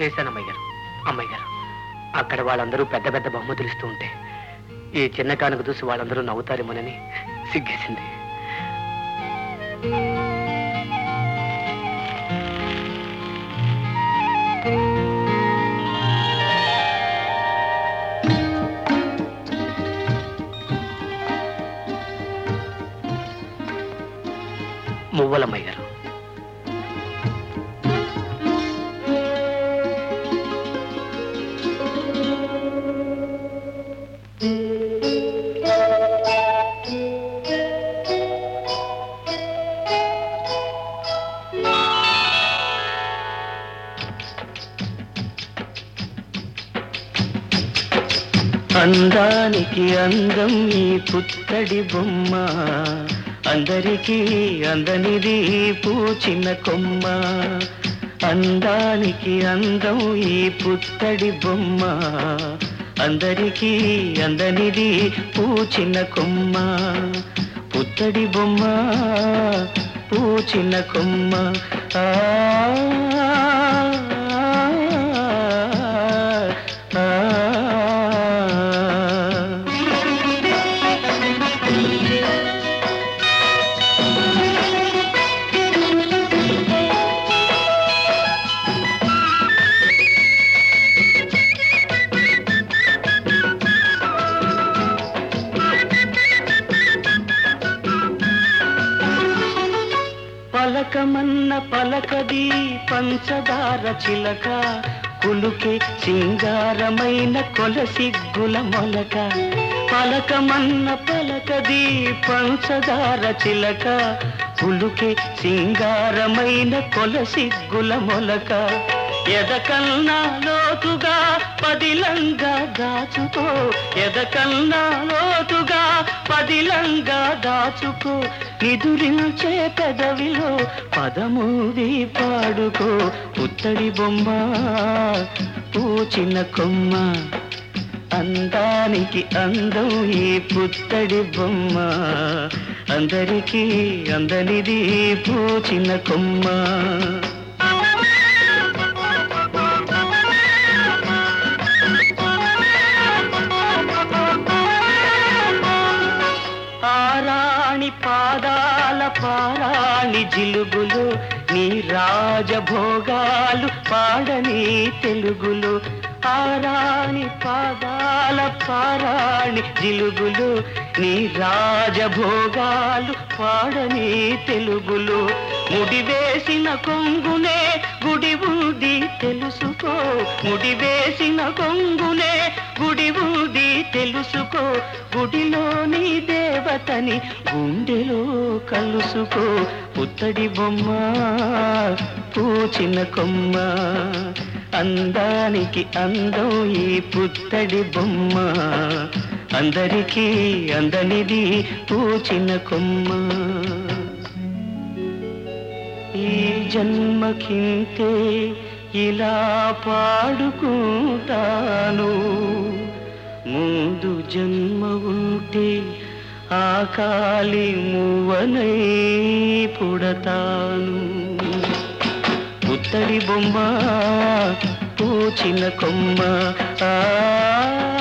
చేశాను అమ్మాయి గారు అమ్మాయి గారు అక్కడ వాళ్ళందరూ పెద్ద పెద్ద బహుమతులు ఇస్తూ ఉంటే ఈ చిన్న కానుక చూసి వాళ్ళందరూ నవ్వుతారేమోనని సిగ్గేసింది మువ్వలమ్మాయి గారు అందానికి అందం ఈ పుత్తడి బొమ్మ అందరికీ అందనిది పూచిన కొమ్మ అందానికి అందం ఈ పుత్తడి బొమ్మ అందరికీ అందనిది పూచిన కొమ్మ పుత్తడి బొమ్మ పూచిన కొమ్మ ఆ పలకమన్న పలకది పంచదార చిలక కులుకే సింగారమైన కొలసిగ్గుల మొలక పలకమన్న పలకది పంచదార చిలక కులుకే సింగారమైన కొలసిగ్గుల మొలక ఎదకన్నా లోతుగా పదిలంగా దాచుకో ఎదకన్నా లోతుగా పదిలంగా దాచుకో నిదురించే పెదవిలో పదమూది పాడుకో పుత్తడి బొమ్మ పూచిన కొమ్మ అందానికి అందం ఈ పుత్తడి బొమ్మ అందరికీ అందనిది పూచిన కొమ్మ ఆరాణి పాదాల పారాణి జిలుగులు నీ రాజభోగాలు పాడని తెలుగులు ఆరాణి పాదాల పారాణి జిలుగులు నీ రాజభోగాలు పాడని తెలుగులు ముడివేసిన కొంగునే గుడి ఉంది తెలుసుకో ముడివేసిన కొంగునే గుడి ఉంది తెలుసుకో గుడిలోని దేవతని గుండెలో కలుసుకో పుత్తడి బొమ్మ పూచిన కొమ్మ అందానికి అందం ఈ పుత్తడి బొమ్మ అందరికీ అందనిది పూచిన కొమ్మ ఈ జన్మకింతే ఇలా పాడుకుంటాను ముందు జన్మ ఉంటే ఆ కాలి మువ్వనై పుడతాను పుత్తడి బొమ్మ పూచిన కొమ్మ ఆ